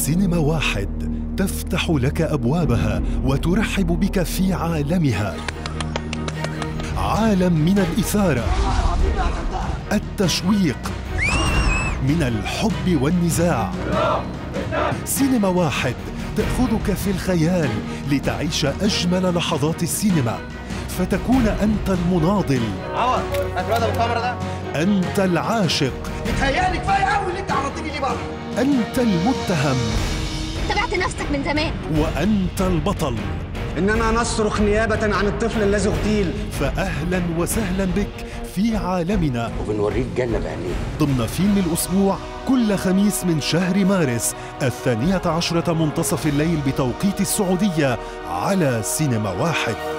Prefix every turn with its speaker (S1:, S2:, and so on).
S1: سينما واحد تفتح لك ابوابها وترحب بك في عالمها عالم من الاثاره التشويق من الحب والنزاع سينما واحد تاخذك في الخيال لتعيش اجمل لحظات السينما فتكون انت المناضل
S2: عوض هات الواد ابو الكاميرا ده
S1: انت العاشق
S2: متهيألي كفايه قوي اللي انت عرضتني ليه بره
S1: انت المتهم
S3: تبعت نفسك من زمان
S1: وانت البطل
S4: إننا نصرخ نيابة عن الطفل الذي اغتيل
S1: فاهلا وسهلا بك في عالمنا
S5: وبنوريك جنة بعينينا
S1: ضمن فيلم الأسبوع كل خميس من شهر مارس الثانية عشرة منتصف الليل بتوقيت السعودية على سينما واحد